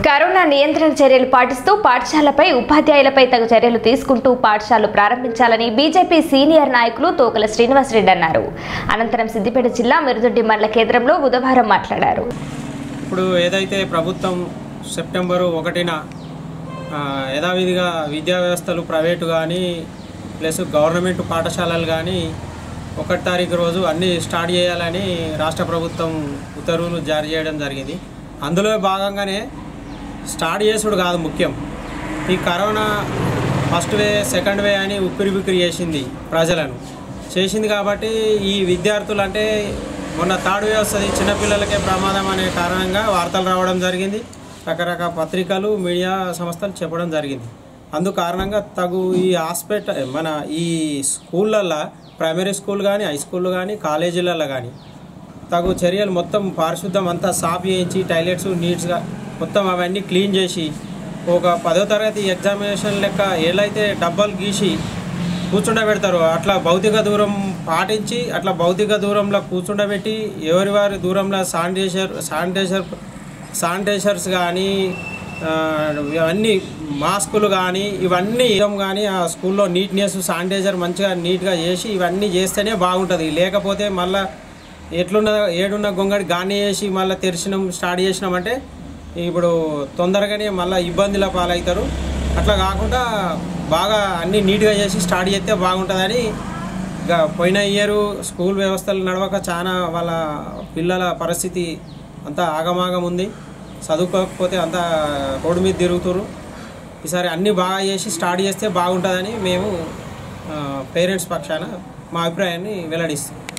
corona నియంత్రణ చర్యలు పాటిస్తూ పాఠశాలపై ఉపాధ్యాయులపై తగు చర్యలు తీసుకుంటూ పాఠశాలలు ప్రారంభించాలని బీజేపీ సీనియర్ నాయకులు తోకల శ్రీనివాసరెడ్డి అన్నారు అనంతరం సిద్దిపేట జిల్లా మిరుదొడ్డి మండల కేంద్రంలో బుధవారం మాట్లాడారు ఇప్పుడు ఏదైతే ప్రభుత్వం సెప్టెంబరు ఒకటిన ఆ, యథావిధిగా విద్యా వ్యవస్థలు ప్రైవేటు కానీ ప్లస్ గవర్నమెంట్ పాఠశాలలు కానీ ఒకటి తారీఖు రోజు అన్నీ స్టార్ట్ చేయాలని రాష్ట్ర ప్రభుత్వం ఉత్తర్వులు జారీ చేయడం జరిగింది అందులో భాగంగానే స్టార్ట్ చేసుడు కాదు ముఖ్యం ఈ corona first wave second wave అని ఉక్కిరి బిక్కిరి చేసింది ప్రజలను చేసింది కాబట్టి ఈ విద్యార్థులు అంటే మొన్న థర్డ్ వే వస్తుంది చిన్నపిల్లలకే ప్రమాదం అనే కారణంగా వార్తలు రావడం జరిగింది రకరకాల పత్రికలు మీడియా సంస్థలు చెప్పడం జరిగింది అందు కారణంగా తగు ఈ హాస్పిటల్ మన ఈ స్కూళ్ళల్లో ప్రైమరీ స్కూల్ కానీ హై స్కూల్ కానీ కాలేజీలలో కానీ తగు చర్యలు మొత్తం పారిశుద్ధం అంతా సాఫ్ చేయించి టాయిలెట్స్ నీట్స్గా మొత్తం అవన్నీ క్లీన్ చేసి ఒక పదో తరగతి ఎగ్జామినేషన్ లెక్క ఏలైతే డబ్బాలు గీసి కూర్చుండబెడతారో అట్లా భౌతిక దూరం పాటించి అట్లా భౌతిక దూరంలో కూర్చుండబెట్టి ఎవరి వారి దూరంలో శానిటైజర్ శానిటైజర్ శానిటైజర్స్ కానీ ఇవన్నీ మాస్కులు కానీ ఇవన్నీ ఇవ్వడం కానీ ఆ స్కూల్లో నీట్నెస్ శానిటైజర్ మంచిగా నీట్గా చేసి ఇవన్నీ చేస్తేనే బాగుంటుంది లేకపోతే మళ్ళీ ఎట్లున్న ఏడున్న గొంగడి గాని చేసి మళ్ళీ తెరిచినాం స్టార్ట్ చేసినామంటే ఇప్పుడు తొందరగానే మళ్ళీ ఇబ్బందుల పాలవుతారు అట్లా కాకుండా బాగా అన్నీ నీట్గా చేసి స్టార్ట్ చేస్తే బాగుంటుందని ఇక పోయిన ఇయర్ స్కూల్ వ్యవస్థలు నడవక చాలా వాళ్ళ పిల్లల పరిస్థితి అంతా ఆగమాగం ఉంది చదువుకోకపోతే అంతా రోడ్డు మీద తిరుగుతురు ఈసారి అన్నీ బాగా చేసి స్టార్ట్ చేస్తే బాగుంటుందని మేము పేరెంట్స్ పక్షాన మా అభిప్రాయాన్ని వెల్లడిస్తాం